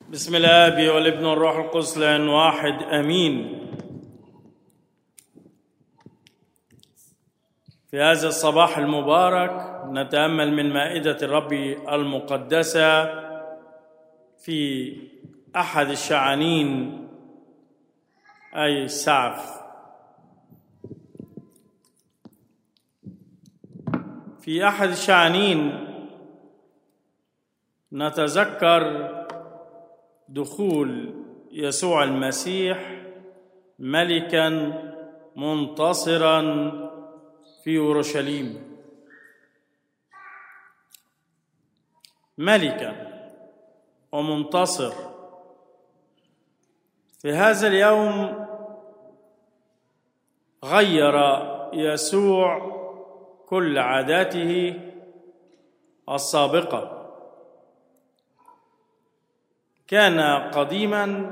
بسم الاب والابن والروح القدس لان واحد امين في هذا الصباح المبارك نتامل من مائده الرب المقدسه في احد الشعانين اي السعف في احد الشعانين نتذكر دخول يسوع المسيح ملكا منتصرا في اورشليم ملكا ومنتصر في هذا اليوم غير يسوع كل عاداته السابقه كان قديما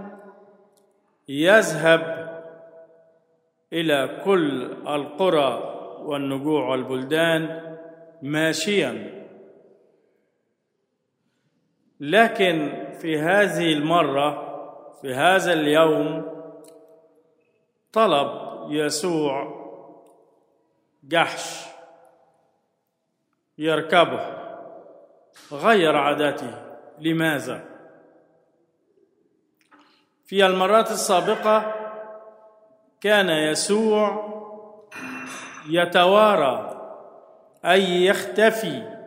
يذهب الى كل القرى والنجوع والبلدان ماشيا لكن في هذه المره في هذا اليوم طلب يسوع جحش يركبه غير عاداته لماذا في المرات السابقه كان يسوع يتوارى اي يختفي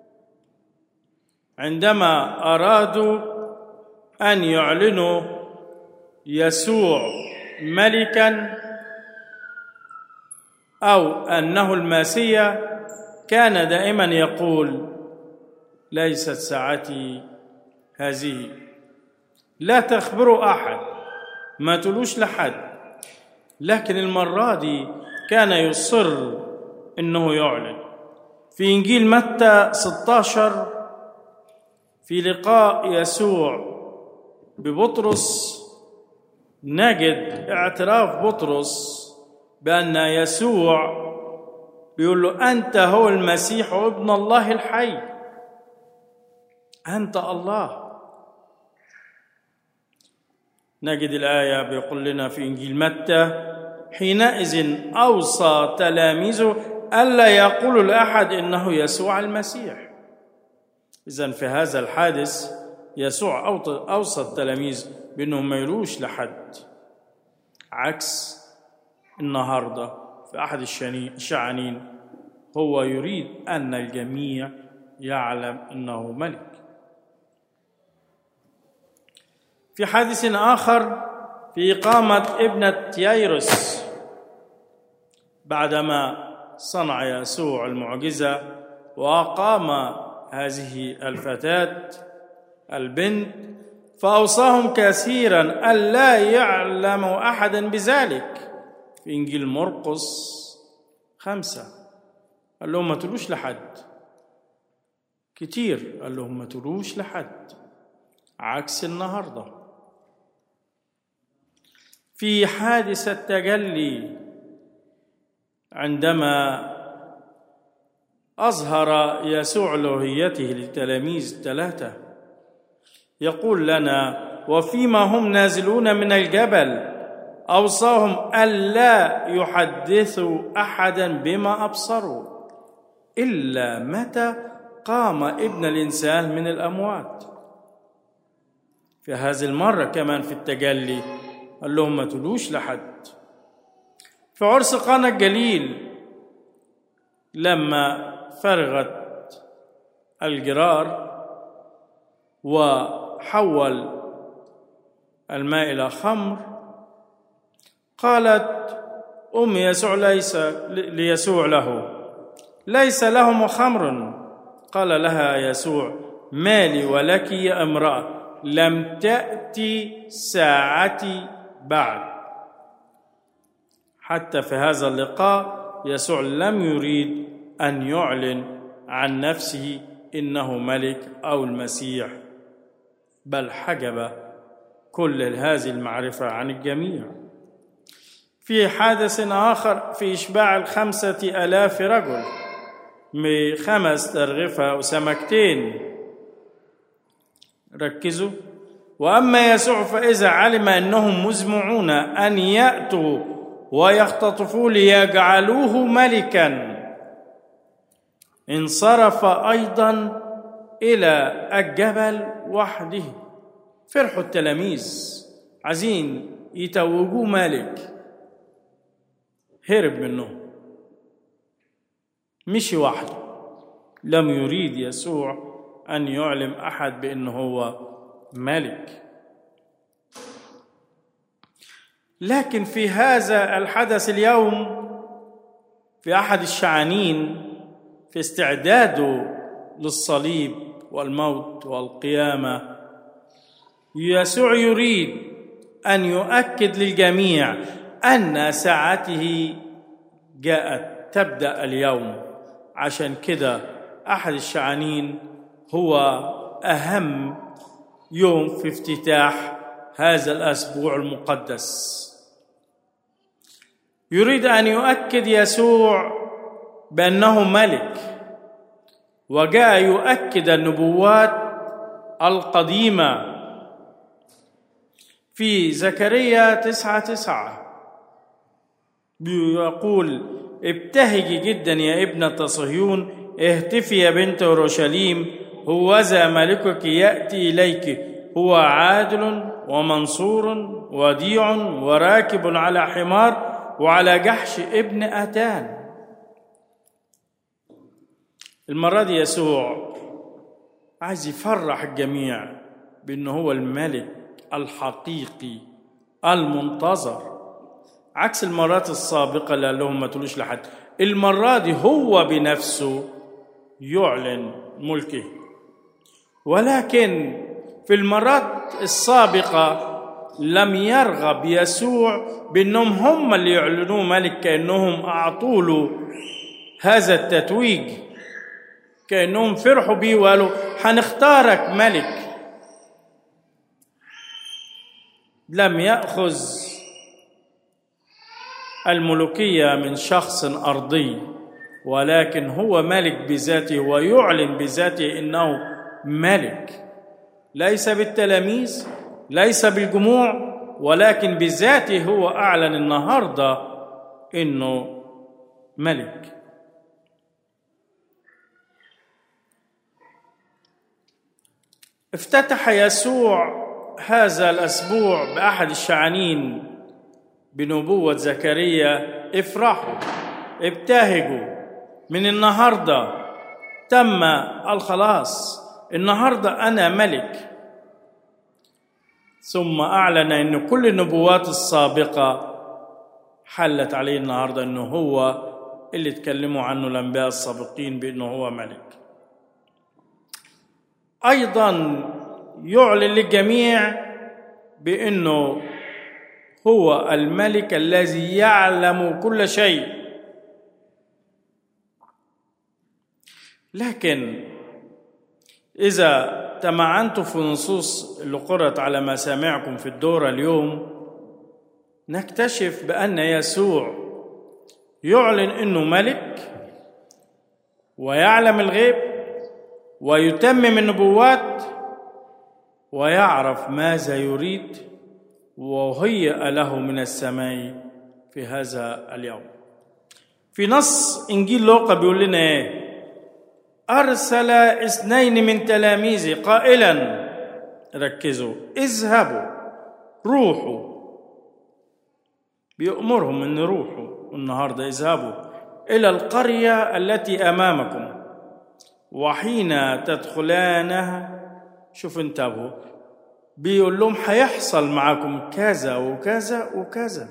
عندما ارادوا ان يعلنوا يسوع ملكا او انه الماسيه كان دائما يقول ليست ساعتي هذه لا تخبروا احد ما تقولوش لحد لكن المره دي كان يصر انه يعلن في انجيل متى 16 في لقاء يسوع ببطرس نجد اعتراف بطرس بان يسوع بيقول له انت هو المسيح ابن الله الحي انت الله نجد الآية بيقول لنا في إنجيل متى حينئذ أوصى تلاميذه ألا يقولوا لأحد إنه يسوع المسيح إذا في هذا الحادث يسوع أوصى التلاميذ بأنهم ما يروش لحد عكس النهاردة في أحد الشعانين هو يريد أن الجميع يعلم أنه ملك في حادث آخر في إقامة ابنة ييروس بعدما صنع يسوع المعجزة وأقام هذه الفتاة البنت فأوصاهم كثيرا ألا يعلم أحدا بذلك في إنجيل مرقس خمسة قال لهم ما تقولوش لحد كتير قال لهم ما تقولوش لحد عكس النهارده في حادث التجلي عندما أظهر يسوع لوهيته للتلاميذ الثلاثة يقول لنا وفيما هم نازلون من الجبل أوصاهم ألا يحدثوا أحدا بما أبصروا إلا متى قام ابن الإنسان من الأموات في هذه المرة كمان في التجلي قال لهم ما تقولوش لحد في عرس قانا الجليل لما فرغت الجرار وحول الماء إلى خمر قالت أم يسوع ليس ليسوع له ليس لهم خمر قال لها يسوع مالي ولك يا امرأة لم تأتي ساعتي بعد حتى في هذا اللقاء يسوع لم يريد ان يعلن عن نفسه انه ملك او المسيح بل حجب كل هذه المعرفه عن الجميع في حادث آخر في إشباع الخمسة آلاف رجل بخمس ترغفة وسمكتين ركزوا واما يسوع فاذا علم انهم مزمعون ان ياتوا ويختطفوا ليجعلوه ملكا انصرف ايضا الى الجبل وحده فرحوا التلاميذ عايزين يتوجوه ملك هرب منهم مشي وحده لم يريد يسوع ان يعلم احد بانه هو ملك لكن في هذا الحدث اليوم في احد الشعانين في استعداده للصليب والموت والقيامه يسوع يريد ان يؤكد للجميع ان ساعته جاءت تبدا اليوم عشان كده احد الشعانين هو اهم يوم في افتتاح هذا الاسبوع المقدس يريد ان يؤكد يسوع بانه ملك وجاء يؤكد النبوات القديمه في زكريا تسعة تسعة بيقول ابتهجي جدا يا ابنة صهيون اهتفي يا بنت اورشليم هوذا ملكك ياتي اليك هو عادل ومنصور وديع وراكب على حمار وعلى جحش ابن اتان المره دي يسوع عايز يفرح الجميع بانه هو الملك الحقيقي المنتظر عكس المرات السابقة اللي قال لهم ما تقولوش لحد المرة دي هو بنفسه يعلن ملكه ولكن في المرات السابقة لم يرغب يسوع بأنهم هم اللي يعلنوه ملك كأنهم أعطوا له هذا التتويج كأنهم فرحوا بيه وقالوا هنختارك ملك لم ياخذ الملوكيه من شخص ارضي ولكن هو ملك بذاته ويعلن بذاته انه ملك ليس بالتلاميذ ليس بالجموع ولكن بذاته هو اعلن النهارده انه ملك افتتح يسوع هذا الاسبوع باحد الشعانين بنبوه زكريا افرحوا ابتهجوا من النهارده تم الخلاص النهارده انا ملك ثم اعلن ان كل النبوات السابقه حلت عليه النهارده انه هو اللي اتكلموا عنه الانبياء السابقين بانه هو ملك ايضا يعلن للجميع بانه هو الملك الذي يعلم كل شيء لكن اذا تمعنت في نصوص اللي قرأت على مسامعكم في الدورة اليوم نكتشف بأن يسوع يعلن أنه ملك ويعلم الغيب ويتمم النبوات ويعرف ماذا يريد وهيأ له من السماء في هذا اليوم في نص انجيل لوقا بيقول لنا ايه ارسل اثنين من تلاميذه قائلا ركزوا اذهبوا روحوا بيأمرهم ان روحوا النهارده اذهبوا الى القريه التي امامكم وحين تدخلانها شوف انتبهوا بيقول لهم هيحصل معاكم كذا وكذا وكذا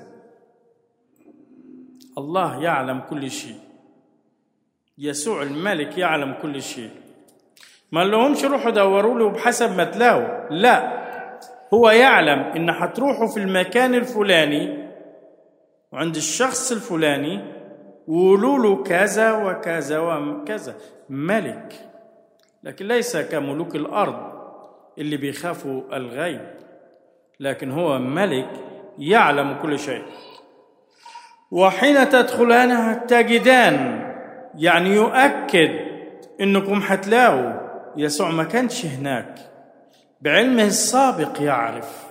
الله يعلم كل شيء يسوع الملك يعلم كل شيء ما لهمش روحوا دوروا له بحسب ما تلاقوا لا هو يعلم ان هتروحوا في المكان الفلاني وعند الشخص الفلاني وقولوا له كذا وكذا وكذا ملك لكن ليس كملوك الارض اللي بيخافوا الغيب لكن هو ملك يعلم كل شيء وحين تدخلانها تجدان يعني يؤكد انكم هتلاقوا يسوع ما كانش هناك بعلمه السابق يعرف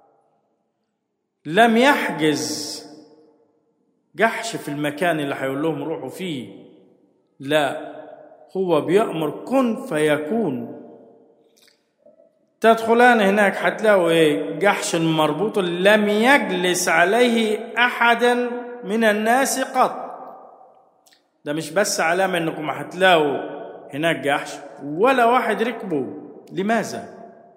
لم يحجز جحش في المكان اللي هيقول لهم روحوا فيه لا هو بيأمر كن فيكون تدخلان هناك هتلاقوا ايه جحش مربوط لم يجلس عليه احدا من الناس قط ده مش بس علامه انكم هتلاقوا هناك جحش ولا واحد ركبه لماذا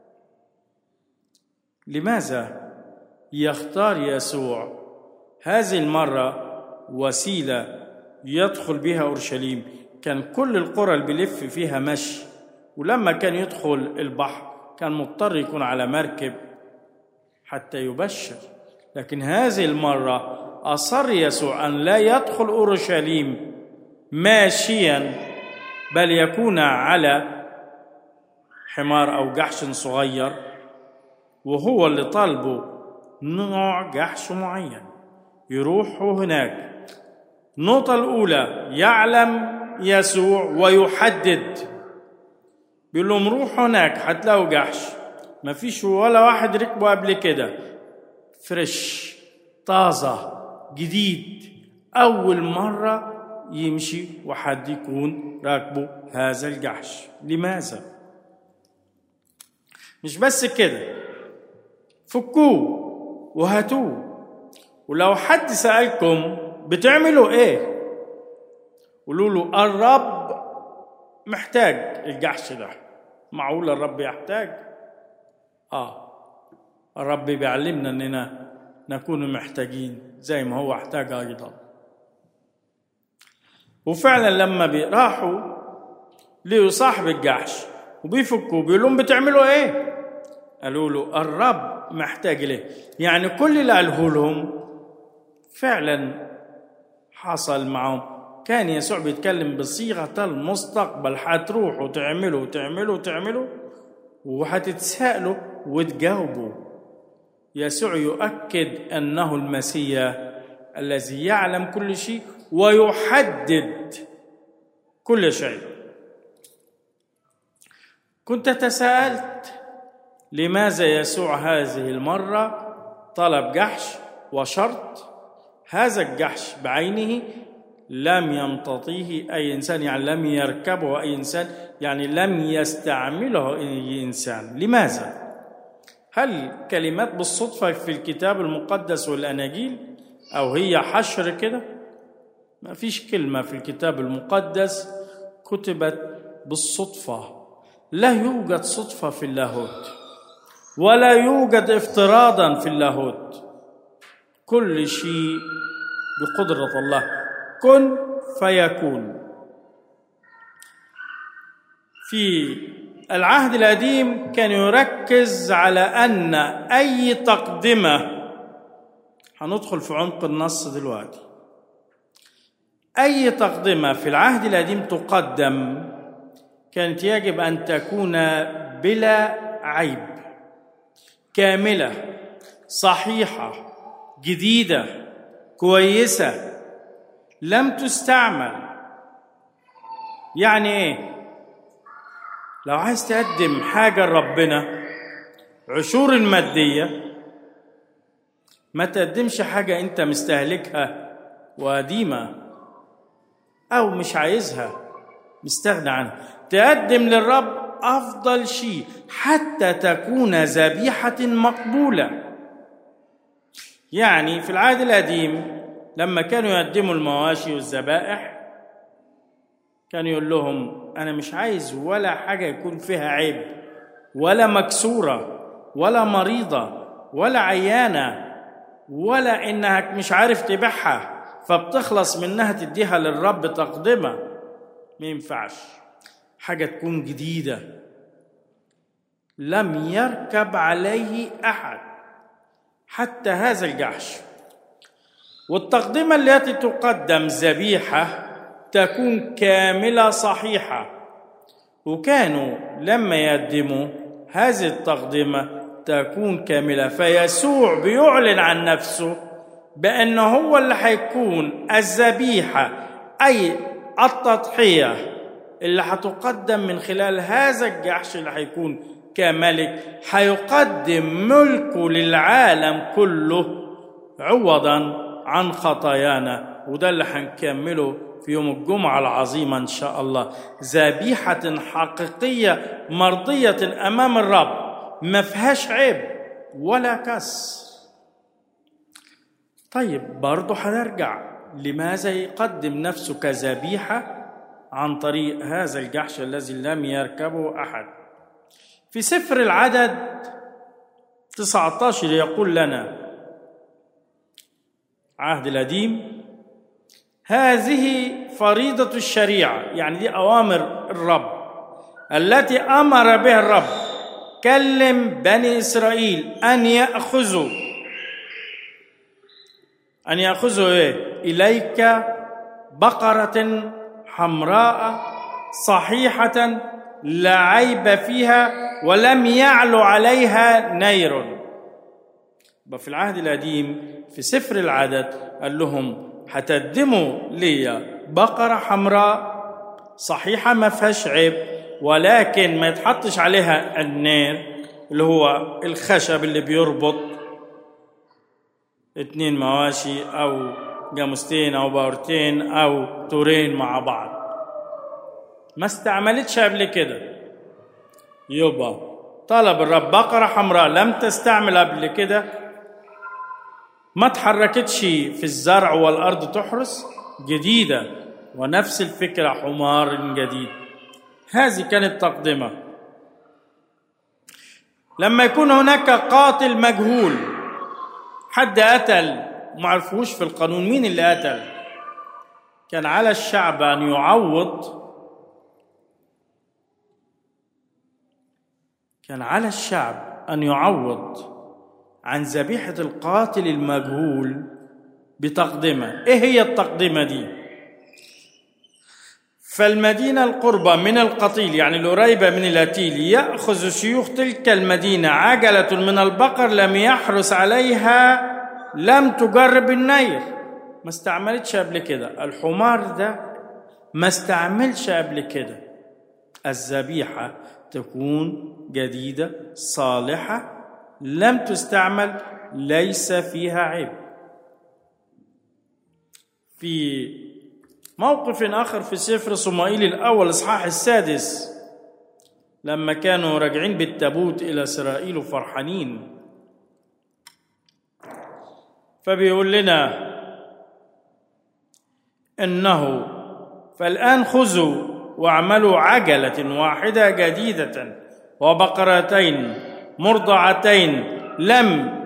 لماذا يختار يسوع هذه المره وسيله يدخل بها اورشليم كان كل القرى اللي بيلف فيها مشي ولما كان يدخل البحر كان مضطر يكون على مركب حتى يبشر لكن هذه المرة أصر يسوع أن لا يدخل أورشليم ماشيا بل يكون على حمار أو جحش صغير وهو اللي طالبه نوع جحش معين يروحوا هناك النقطة الأولى يعلم يسوع ويحدد بيقول لهم روحوا هناك هتلاقوا جحش ما فيش ولا واحد ركبه قبل كده فريش طازة جديد أول مرة يمشي وحد يكون راكبه هذا الجحش لماذا؟ مش بس كده فكوه وهاتوه ولو حد سألكم بتعملوا ايه؟ قولوا له الرب محتاج الجحش ده معقول الرب يحتاج اه الرب بيعلمنا اننا نكون محتاجين زي ما هو احتاج ايضا وفعلا لما راحوا لقوا صاحب الجحش وبيفكوا بيقول لهم بتعملوا ايه قالوا له الرب محتاج ليه يعني كل اللي قاله لهم فعلا حصل معهم كان يسوع بيتكلم بصيغة المستقبل هتروحوا تعملوا وتعملوا وتعملوا وهتتسألوا وتجاوبوا يسوع يؤكد أنه المسيح الذي يعلم كل شيء ويحدد كل شيء كنت تساءلت لماذا يسوع هذه المرة طلب جحش وشرط هذا الجحش بعينه لم يمتطيه أي إنسان يعني لم يركبه أي إنسان يعني لم يستعمله أي إنسان لماذا؟ هل كلمات بالصدفة في الكتاب المقدس والأناجيل أو هي حشر كده؟ ما فيش كلمة في الكتاب المقدس كتبت بالصدفة لا يوجد صدفة في اللاهوت ولا يوجد افتراضا في اللاهوت كل شيء بقدرة الله كن فيكون في العهد القديم كان يركز على ان اي تقدمه هندخل في عمق النص دلوقتي اي تقدمه في العهد القديم تقدم كانت يجب ان تكون بلا عيب كامله صحيحه جديده كويسه لم تستعمل يعني ايه لو عايز تقدم حاجه لربنا عشور الماديه ما تقدمش حاجه انت مستهلكها وقديمه او مش عايزها مستغنى عنها تقدم للرب افضل شيء حتى تكون ذبيحه مقبوله يعني في العهد القديم لما كانوا يقدموا المواشي والذبائح كان يقول لهم انا مش عايز ولا حاجه يكون فيها عيب ولا مكسوره ولا مريضه ولا عيانه ولا انك مش عارف تبيعها فبتخلص منها تديها للرب تقدمه ما ينفعش حاجه تكون جديده لم يركب عليه احد حتى هذا الجحش والتقدمة التي تقدم ذبيحة تكون كاملة صحيحة وكانوا لما يقدموا هذه التقدمة تكون كاملة فيسوع بيعلن عن نفسه بأنه هو اللي هيكون الذبيحة أي التضحية اللي هتقدم من خلال هذا الجحش اللي هيكون كملك حيقدم ملكه للعالم كله عوضا عن خطايانا وده اللي هنكمله في يوم الجمعة العظيمة إن شاء الله ذبيحة حقيقية مرضية أمام الرب ما فيهاش عيب ولا كسر طيب برضه هنرجع لماذا يقدم نفسه كذبيحة عن طريق هذا الجحش الذي لم يركبه أحد في سفر العدد 19 يقول لنا عهد القديم هذه فريضة الشريعة يعني دي أوامر الرب التي أمر بها الرب كلم بني إسرائيل أن يأخذوا أن يأخذوا إيه؟ إليك بقرة حمراء صحيحة لا عيب فيها ولم يعلو عليها نير في العهد القديم في سفر العدد قال لهم هتقدموا لي بقرة حمراء صحيحة ما فيهاش عيب ولكن ما يتحطش عليها النير اللي هو الخشب اللي بيربط اتنين مواشي او جاموستين او باورتين او تورين مع بعض ما استعملتش قبل كده يبقى طلب الرب بقرة حمراء لم تستعمل قبل كده ما تحركتش في الزرع والأرض تحرس جديدة ونفس الفكرة حمار جديد هذه كانت تقدمة لما يكون هناك قاتل مجهول حد قتل ما عرفوش في القانون مين اللي قتل كان على الشعب أن يعوض كان على الشعب أن يعوض عن ذبيحة القاتل المجهول بتقدمة إيه هي التقدمة دي فالمدينة القربى من القتيل يعني القريبة من الأتيل يأخذ شيوخ تلك المدينة عجلة من البقر لم يحرس عليها لم تجرب النير ما استعملتش قبل كده الحمار ده ما استعملش قبل كده الذبيحة تكون جديدة صالحة لم تستعمل ليس فيها عيب في موقف آخر في سفر صمائيل الأول إصحاح السادس لما كانوا راجعين بالتابوت إلى إسرائيل وفرحانين فبيقول لنا إنه فالآن خذوا واعملوا عجلة واحدة جديدة وبقرتين مرضعتين لم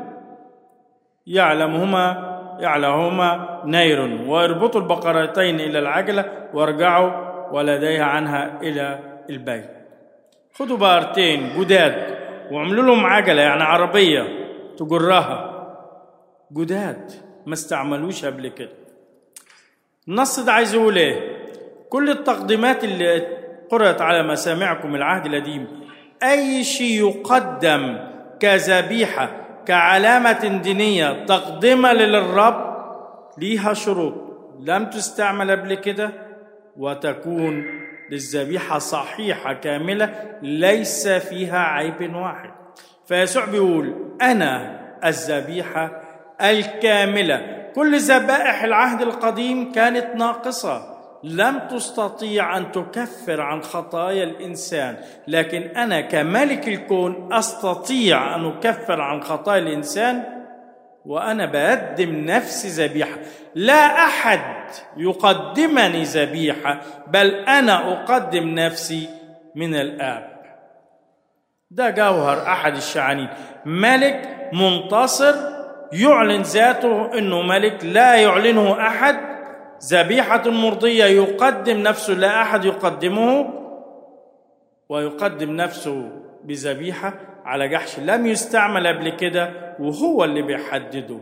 يعلمهما يعلمهما نير واربطوا البقرتين إلى العجلة وارجعوا ولديها عنها إلى البيت خدوا بقرتين جداد واعملوا لهم عجلة يعني عربية تجرها جداد ما استعملوش قبل كده النص ده عايز يقول ايه كل التقديمات اللي قرأت على مسامعكم العهد القديم أي شيء يقدم كذبيحة كعلامة دينية تقدمة للرب ليها شروط لم تستعمل قبل كده وتكون للذبيحة صحيحة كاملة ليس فيها عيب واحد فيسوع بيقول أنا الذبيحة الكاملة كل ذبائح العهد القديم كانت ناقصة لم تستطيع ان تكفر عن خطايا الانسان لكن انا كملك الكون استطيع ان اكفر عن خطايا الانسان وانا بقدم نفسي ذبيحه لا احد يقدمني ذبيحه بل انا اقدم نفسي من الاب ده جوهر احد الشعانين ملك منتصر يعلن ذاته انه ملك لا يعلنه احد ذبيحة مرضية يقدم نفسه لا أحد يقدمه ويقدم نفسه بذبيحة على جحش لم يستعمل قبل كده وهو اللي بيحدده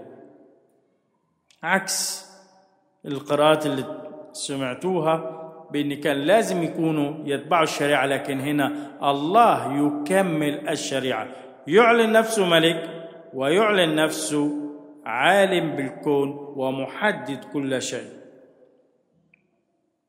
عكس القراءات اللي سمعتوها بأن كان لازم يكونوا يتبعوا الشريعة لكن هنا الله يكمل الشريعة يعلن نفسه ملك ويعلن نفسه عالم بالكون ومحدد كل شيء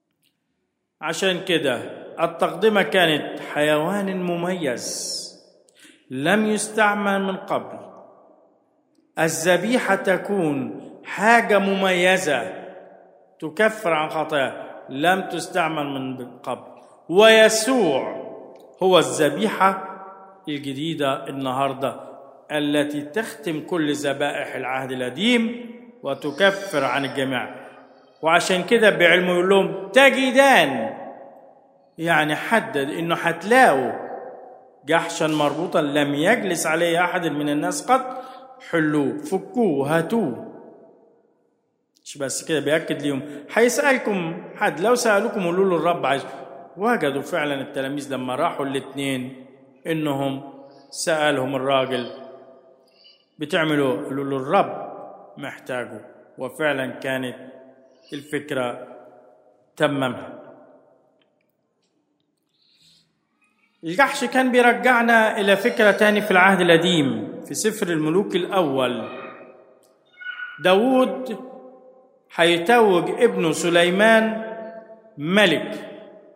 عشان كده التقدمة كانت حيوان مميز لم يستعمل من قبل الذبيحه تكون حاجه مميزه تكفر عن خطايا لم تستعمل من قبل ويسوع هو الذبيحه الجديده النهارده التي تختم كل ذبائح العهد القديم وتكفر عن الجميع وعشان كده بعلمه يقول لهم تجدان يعني حدد انه هتلاقوا جحشا مربوطا لم يجلس عليه احد من الناس قط حلوه فكوه هاتوه مش بس كده بيأكد ليهم هيسألكم حد لو سألوكم قولوا له الرب عايز وجدوا فعلا التلاميذ لما راحوا الاثنين انهم سألهم الراجل بتعملوا قالوا له الرب محتاجه وفعلا كانت الفكرة تممها الجحش كان بيرجعنا إلى فكرة تاني في العهد القديم في سفر الملوك الأول داود هيتوج ابنه سليمان ملك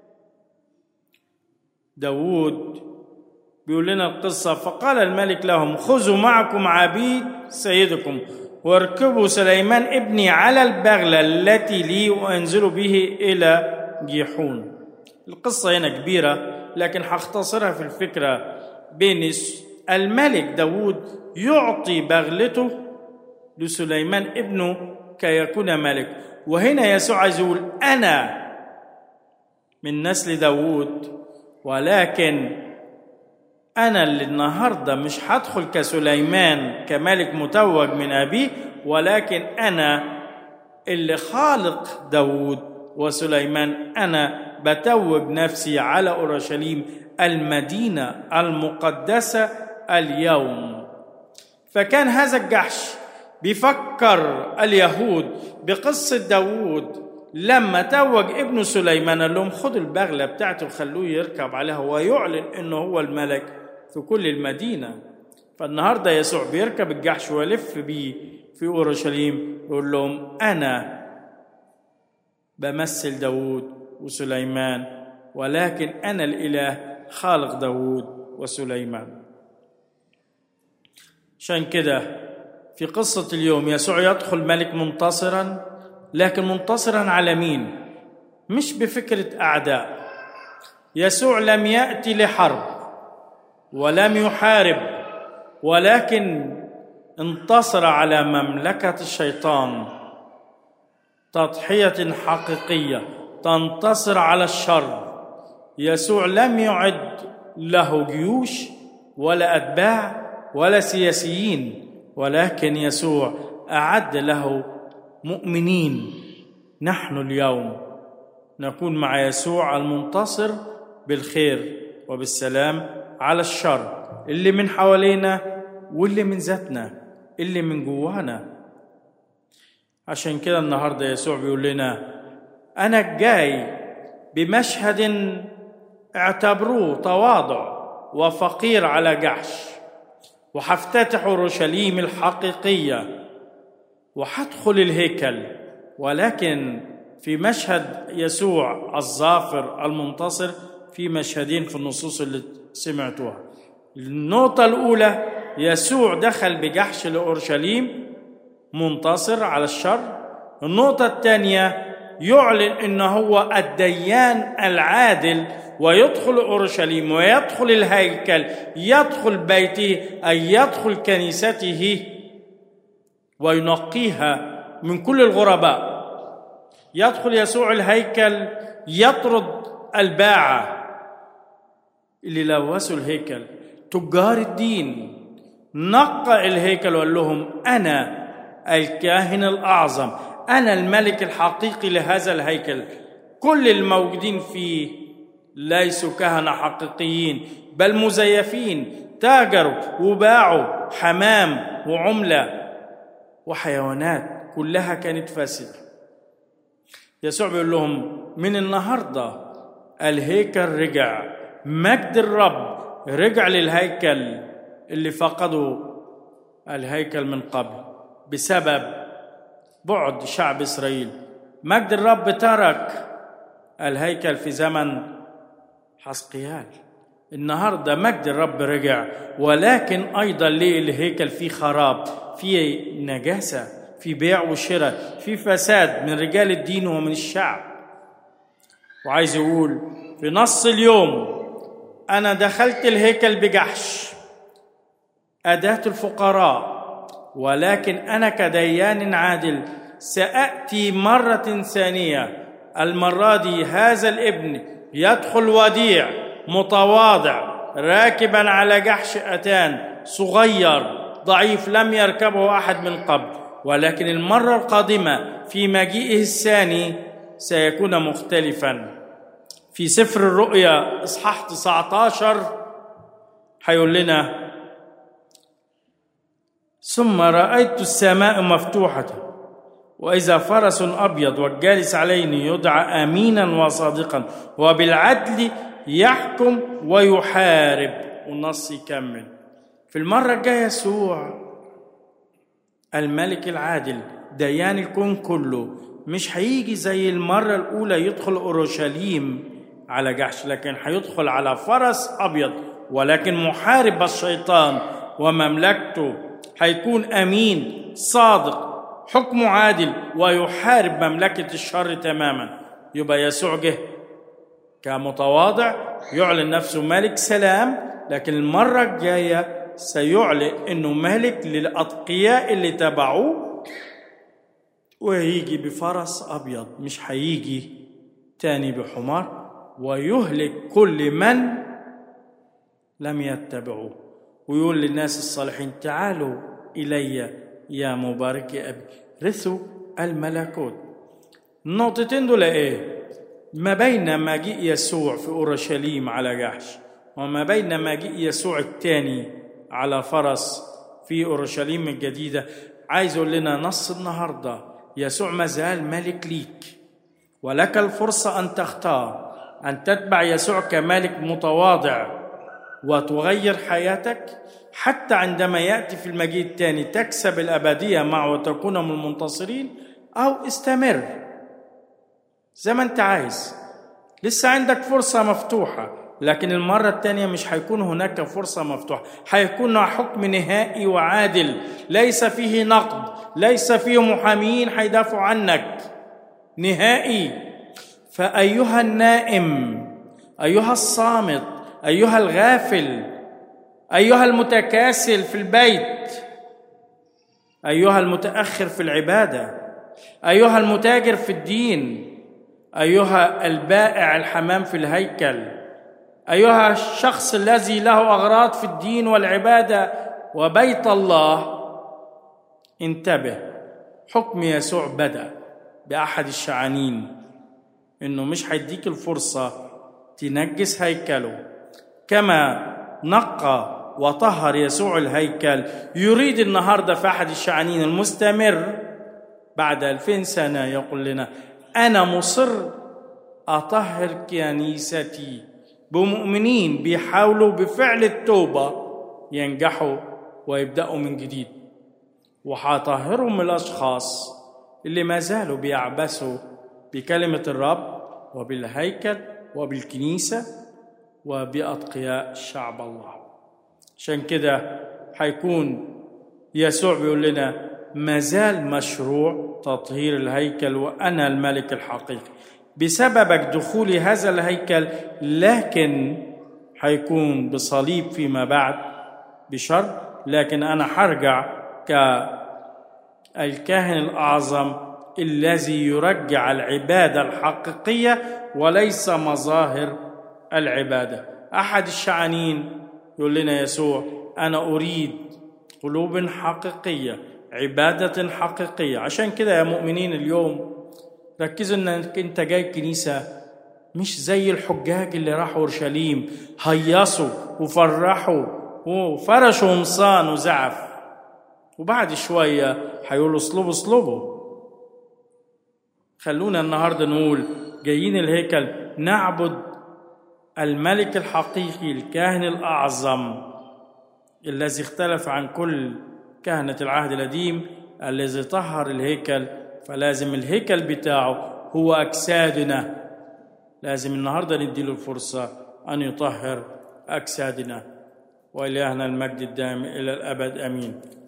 داود بيقول لنا القصة فقال الملك لهم خذوا معكم عبيد سيدكم واركبوا سليمان ابني على البغلة التي لي وانزلوا به إلى جيحون القصة هنا كبيرة لكن هختصرها في الفكرة بين الملك داود يعطي بغلته لسليمان ابنه كي يكون ملك وهنا يسوع عايز يقول أنا من نسل داود ولكن أنا اللي النهاردة مش هدخل كسليمان كملك متوج من أبيه ولكن أنا اللي خالق داود وسليمان أنا بتوج نفسي على أورشليم المدينة المقدسة اليوم فكان هذا الجحش بيفكر اليهود بقصة داود لما توج ابن سليمان قال لهم خدوا البغلة بتاعته وخلوه يركب عليها ويعلن انه هو الملك في كل المدينة فالنهاردة يسوع بيركب الجحش ويلف بيه في أورشليم يقول لهم أنا بمثل داود وسليمان ولكن أنا الإله خالق داود وسليمان عشان كده في قصة اليوم يسوع يدخل ملك منتصرا لكن منتصرا على مين مش بفكرة أعداء يسوع لم يأتي لحرب ولم يحارب ولكن انتصر على مملكة الشيطان تضحية حقيقية تنتصر على الشر يسوع لم يعد له جيوش ولا أتباع ولا سياسيين ولكن يسوع أعد له مؤمنين نحن اليوم نكون مع يسوع المنتصر بالخير وبالسلام على الشر اللي من حوالينا واللي من ذاتنا اللي من جوانا عشان كده النهارده يسوع بيقول لنا انا جاي بمشهد اعتبروه تواضع وفقير على جحش وهفتتح اورشليم الحقيقيه وهدخل الهيكل ولكن في مشهد يسوع الظافر المنتصر في مشهدين في النصوص اللي سمعتوها النقطة الأولى يسوع دخل بجحش لأورشليم منتصر على الشر النقطة الثانية يعلن أنه هو الديان العادل ويدخل أورشليم ويدخل الهيكل يدخل بيته أي يدخل كنيسته وينقيها من كل الغرباء يدخل يسوع الهيكل يطرد الباعة اللي لوثوا الهيكل تجار الدين نقى الهيكل وقال لهم أنا الكاهن الأعظم أنا الملك الحقيقي لهذا الهيكل كل الموجودين فيه ليسوا كهنة حقيقيين بل مزيفين تاجروا وباعوا حمام وعملة وحيوانات كلها كانت فاسدة يسوع بيقول لهم من النهاردة الهيكل رجع مجد الرب رجع للهيكل اللي فقدوا الهيكل من قبل بسبب بعد شعب إسرائيل مجد الرب ترك الهيكل في زمن حسقيال النهارده مجد الرب رجع ولكن ايضا ليه الهيكل فيه خراب فيه نجاسه في بيع وشراء في فساد من رجال الدين ومن الشعب وعايز يقول في نص اليوم انا دخلت الهيكل بجحش اداه الفقراء ولكن انا كديان عادل ساتي مره ثانيه المره دي هذا الابن يدخل وديع متواضع راكبا على جحش اتان صغير ضعيف لم يركبه احد من قبل ولكن المره القادمه في مجيئه الثاني سيكون مختلفا في سفر الرؤيا اصحاح 19 هيقول لنا ثم رايت السماء مفتوحه واذا فرس ابيض والجالس عليه يدعى امينا وصادقا وبالعدل يحكم ويحارب والنص يكمل في المره الجايه يسوع الملك العادل ديان الكون كله مش هيجي زي المره الاولى يدخل اورشليم على جحش لكن هيدخل على فرس ابيض ولكن محارب الشيطان ومملكته هيكون امين صادق حكمه عادل ويحارب مملكه الشر تماما يبقى يسوع جه كمتواضع يعلن نفسه ملك سلام لكن المره الجايه سيعلن انه ملك للاتقياء اللي تبعوه وهيجي بفرس ابيض مش هيجي تاني بحمار ويهلك كل من لم يتبعوه ويقول للناس الصالحين تعالوا الي يا مبارك ابي رثوا الملكوت النقطتين دول ايه ما بين مجيء يسوع في اورشليم على جحش وما بين مجيء يسوع الثاني على فرس في اورشليم الجديده عايز يقول لنا نص النهارده يسوع ما زال ملك ليك ولك الفرصه ان تختار ان تتبع يسوع كملك متواضع وتغير حياتك حتى عندما ياتي في المجيء الثاني تكسب الابديه معه وتكون من المنتصرين او استمر زي ما انت عايز لسه عندك فرصه مفتوحه لكن المرة الثانية مش هيكون هناك فرصة مفتوحة هيكون حكم نهائي وعادل ليس فيه نقد ليس فيه محامين هيدافعوا عنك نهائي فأيها النائم أيها الصامت أيها الغافل أيها المتكاسل في البيت أيها المتأخر في العبادة أيها المتاجر في الدين أيها البائع الحمام في الهيكل ايها الشخص الذي له اغراض في الدين والعباده وبيت الله انتبه حكم يسوع بدا باحد الشعانين انه مش هيديك الفرصه تنجس هيكله كما نقى وطهر يسوع الهيكل يريد النهارده في احد الشعانين المستمر بعد ألفين سنه يقول لنا انا مصر اطهر كنيستي بمؤمنين بيحاولوا بفعل التوبة ينجحوا ويبدأوا من جديد وحطهرهم الأشخاص اللي ما زالوا بيعبثوا بكلمة الرب وبالهيكل وبالكنيسة وبأتقياء شعب الله عشان كده هيكون يسوع بيقول لنا ما زال مشروع تطهير الهيكل وأنا الملك الحقيقي بسببك دخولي هذا الهيكل لكن هيكون بصليب فيما بعد بشر لكن انا هرجع كالكاهن الاعظم الذي يرجع العباده الحقيقيه وليس مظاهر العباده احد الشعانين يقول لنا يسوع انا اريد قلوب حقيقيه عباده حقيقيه عشان كده يا مؤمنين اليوم ركزوا انك انت جاي الكنيسه مش زي الحجاج اللي راحوا اورشليم هيصوا وفرحوا وفرشوا قمصان وزعف وبعد شويه هيقولوا اصلبوا اصلبوا خلونا النهارده نقول جايين الهيكل نعبد الملك الحقيقي الكاهن الاعظم الذي اختلف عن كل كهنه العهد القديم الذي طهر الهيكل فلازم الهيكل بتاعه هو أجسادنا لازم النهاردة نديله الفرصة أن يطهر أجسادنا وإلهنا المجد الدائم إلى الأبد أمين